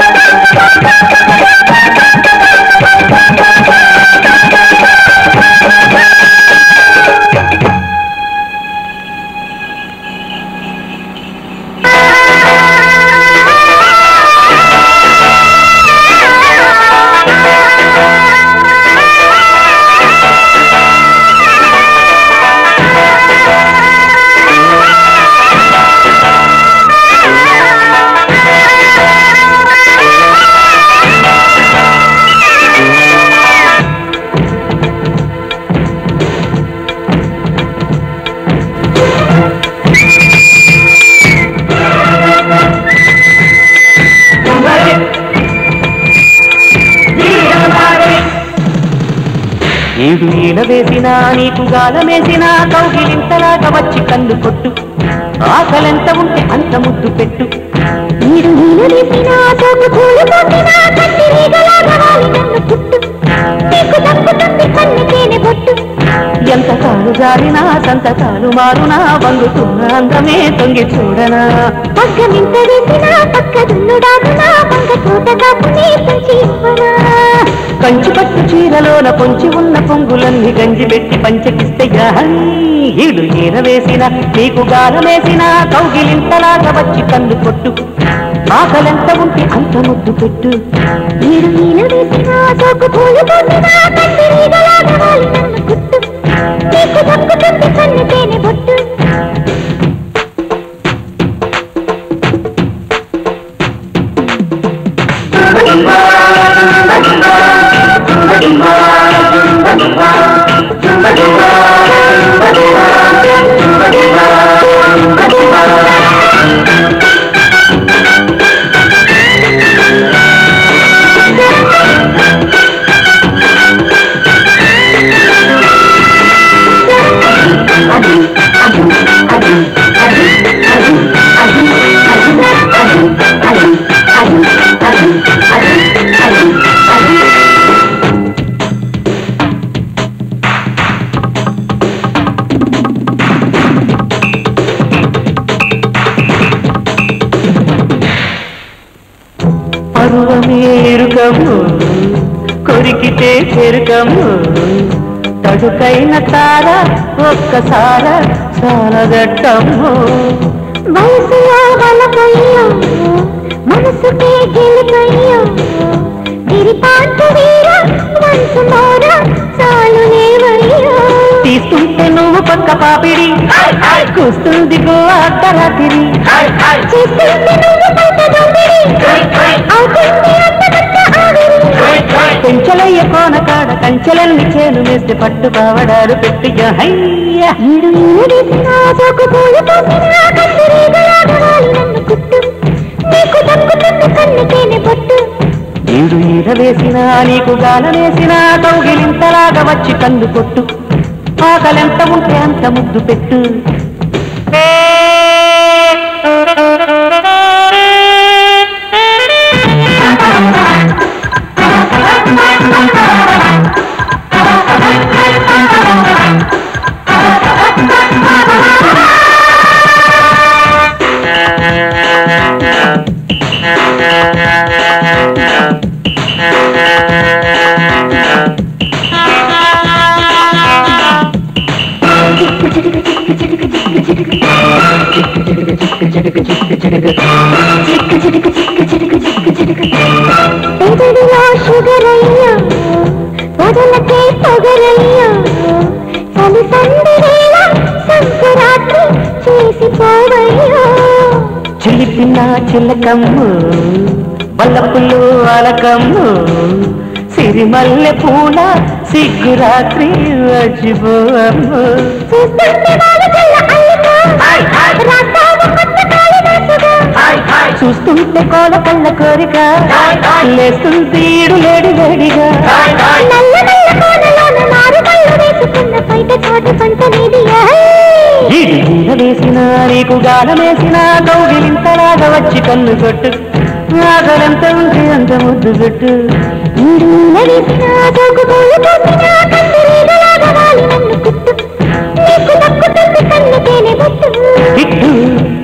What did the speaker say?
ఏడు ఈల వేసినా నీకు గాలమేసినా కౌగిలింతలాగా వచ్చి కన్ను కొట్టు ఆకలెంత ఉంటే అంత ముద్దు పెట్టు మీరు నీళ్ళు వేసినా తోకు పూలు పోసినా కంటి రీగలాగా వాలి నన్ను పుట్టు నీకు దక్కుతుంది కన్ను తేనె బొట్టు ఎంత కాలు జారినా సంతకాలు మారునా వంగుతున్న అందమే తొంగి చూడనా పగ్గమింత వేసినా పక్క దున్నుడాగునా పంక తోట కాపుని పెంచి ఇవ్వనా కంచి పట్టు చీరలోన పొంచి ఉన్న పొంగులన్నీ గంజి పెట్టి పంచకిస్తే యాహై! ఈడు ఈర వేసిన నీకు గాలమేసిన కౌగిలింతలాగా వచ్చి కన్ను కొట్టు ఆకలెంత ఉంటే అంత ముద్దు పెట్టు మీరు నీళ్ళు వేసినా తోకు పూలు పోసినా కంటి రీగలాగా వాలి నన్ను పుట్టు నీకు దక్కుతుంది కన్ను తేనె బొట్టు పరువమేరుకము కొరికితే చెరుకము తడుకైన తార ఒక్కసార సాలగట్టము వయసులో వలపయ్యో మనసుకే గెలుపయ్యో గిరిపాంత వీర మనసు మోర చాలు నేవయ్యో తీస్తుంటే నువ్వు పక్క పాపిడి కూస్తుంది గో అర్ధరాత్రి చేస్తుంటే నువ్వు పైట దొంగిడి అవుతుంది అంతకంత ఆవిరి పెంచలయ్య కోన కాడ కంచెలన్ని చేను వేస్తే పట్టు కావడాలు పెట్టి హయ్య ఈడు ఈడేసిన సోకు పూలు పోసిన కత్తిరీగలాగా వాలి నన్ను కుట్టు నీకు దక్కుతుంది కన్ను తేనె పొట్టు ఈడు ఈర వేసినా నీకు గాలనేసినా కౌగిలింతలాగా వచ్చి కన్ను కొట్టు ఆకలెంత ఉంటే అంత ముద్దు పెట్టు పెదవిలో షుగర్ అయ్యా పొదలకే పొగరయ్యా చలి సందిరేళ సంకరాత్రి చేసిపోవయ్యా చిలిపిన చిలకమ్ము బల్లపుల్లు అలకమ్ము సిరిమల్లె పూల సిగ్గురాత్రి వచ్చిపోవమ్ము చూస్తుంటే వాళ్ళు కళ్ళ అల్లిక రాస్తావు కొత్త కాళిదాసుగా చూస్తుంటే కోల కళ్ళ కోరిక లేస్తుంది ఈడు లేడి వేడిగా నల్ల నల్ల కోనలోన మారు కళ్ళు వేసుకున్న బయట చోటు పంట నీది ఈడు ఈల వేసిన నీకు గాలమేసిన కౌగిలింతలాగా వచ్చి కన్ను కొట్టు ఆకలంత ఉంటే అంత ముద్దు పెట్టు ఈడు వేసిన తోకు పూలు పోసిన కందిరీగలాగా వాలి నన్ను కుట్టు నీకు దక్కుతుంది కన్ను తేనె బొట్టు ఇట్టు